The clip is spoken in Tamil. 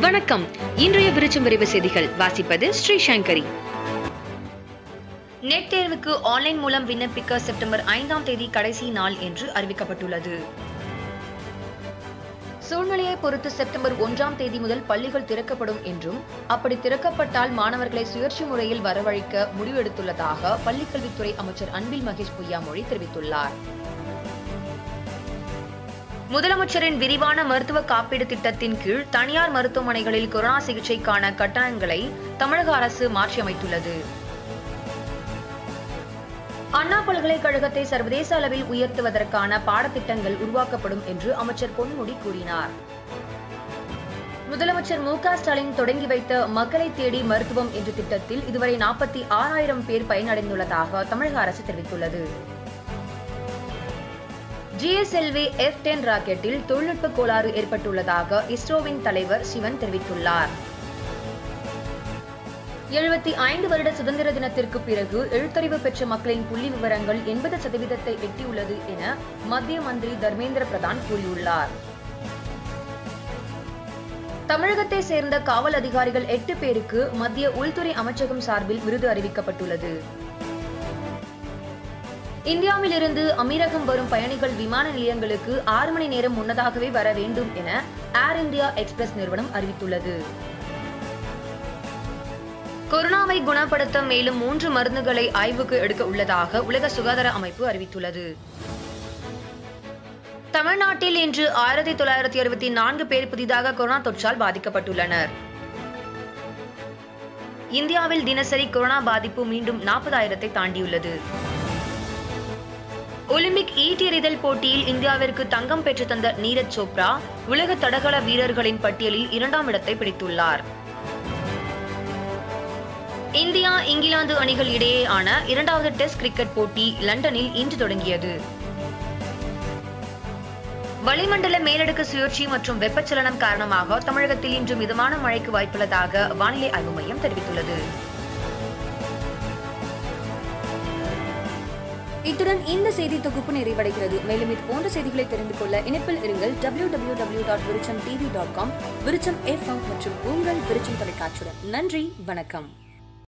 வணக்கம் இன்றைய விருச்சம் விரைவு செய்திகள் வாசிப்பது ஸ்ரீ சங்கரி நெட் தேர்வுக்கு ஆன்லைன் மூலம் விண்ணப்பிக்க செப்டம்பர் ஐந்தாம் தேதி கடைசி நாள் என்று அறிவிக்கப்பட்டுள்ளது சூழ்நிலையை பொறுத்து செப்டம்பர் ஒன்றாம் தேதி முதல் பள்ளிகள் திறக்கப்படும் என்றும் அப்படி திறக்கப்பட்டால் மாணவர்களை சுயேட்சை முறையில் வரவழைக்க முடிவெடுத்துள்ளதாக பள்ளிக்கல்வித்துறை அமைச்சர் அன்பில் மகேஷ் பொய்யாமொழி தெரிவித்துள்ளார் முதலமைச்சரின் விரிவான மருத்துவ காப்பீடு திட்டத்தின் கீழ் தனியார் மருத்துவமனைகளில் கொரோனா சிகிச்சைக்கான கட்டணங்களை தமிழக அரசு மாற்றியமைத்துள்ளது அண்ணா பல்கலைக்கழகத்தை சர்வதேச அளவில் உயர்த்துவதற்கான பாடத்திட்டங்கள் உருவாக்கப்படும் என்று அமைச்சர் பொன்முடி கூறினார் முதலமைச்சர் மு க ஸ்டாலின் தொடங்கி வைத்த மக்களை தேடி மருத்துவம் என்ற திட்டத்தில் இதுவரை நாற்பத்தி ஆறாயிரம் பேர் பயனடைந்துள்ளதாக தமிழக அரசு தெரிவித்துள்ளது ஜிஎஸ்எல்வி எஃப் டென் ராக்கெட்டில் தொழில்நுட்ப கோளாறு ஏற்பட்டுள்ளதாக இஸ்ரோவின் தலைவர் சிவன் தெரிவித்துள்ளார் எழுபத்தி ஐந்து வருட சுதந்திர தினத்திற்கு பிறகு எழுத்தறிவு பெற்ற மக்களின் புள்ளி விவரங்கள் எண்பது சதவீதத்தை எட்டியுள்ளது என மத்திய மந்திரி தர்மேந்திர பிரதான் கூறியுள்ளார் தமிழகத்தை சேர்ந்த காவல் அதிகாரிகள் எட்டு பேருக்கு மத்திய உள்துறை அமைச்சகம் சார்பில் விருது அறிவிக்கப்பட்டுள்ளது இந்தியாவிலிருந்து அமீரகம் வரும் பயணிகள் விமான நிலையங்களுக்கு ஆறு மணி நேரம் முன்னதாகவே வர வேண்டும் என ஏர் இந்தியா எக்ஸ்பிரஸ் நிறுவனம் அறிவித்துள்ளது கொரோனாவை குணப்படுத்த மேலும் மூன்று மருந்துகளை ஆய்வுக்கு எடுக்க உள்ளதாக உலக சுகாதார அமைப்பு அறிவித்துள்ளது தமிழ்நாட்டில் இன்று ஆயிரத்தி தொள்ளாயிரத்தி அறுபத்தி நான்கு பேர் புதிதாக கொரோனா தொற்றால் பாதிக்கப்பட்டுள்ளனர் இந்தியாவில் தினசரி கொரோனா பாதிப்பு மீண்டும் நாற்பதாயிரத்தை தாண்டியுள்ளது ஒலிம்பிக் ஈட்டி எறிதல் போட்டியில் இந்தியாவிற்கு தங்கம் பெற்று தந்த நீரஜ் சோப்ரா உலக தடகள வீரர்களின் பட்டியலில் இரண்டாம் இடத்தை பிடித்துள்ளார் இந்தியா இங்கிலாந்து அணிகள் இடையேயான இரண்டாவது டெஸ்ட் கிரிக்கெட் போட்டி லண்டனில் இன்று தொடங்கியது வளிமண்டல மேலடுக்கு சுழற்சி மற்றும் வெப்பச்சலனம் காரணமாக தமிழகத்தில் இன்று மிதமான மழைக்கு வாய்ப்புள்ளதாக வானிலை ஆய்வு மையம் தெரிவித்துள்ளது இத்துடன் இந்த செய்தி தொகுப்பு நிறைவடைகிறது மேலும் இது போன்ற செய்திகளை தெரிந்து கொள்ள இணைப்பில் இருங்கள் W W W dot Virutcham TV dot com Virutcham FM மற்றும் உங்கள் விருச்சம் தொலைக்காட்சியுடன் நன்றி வணக்கம்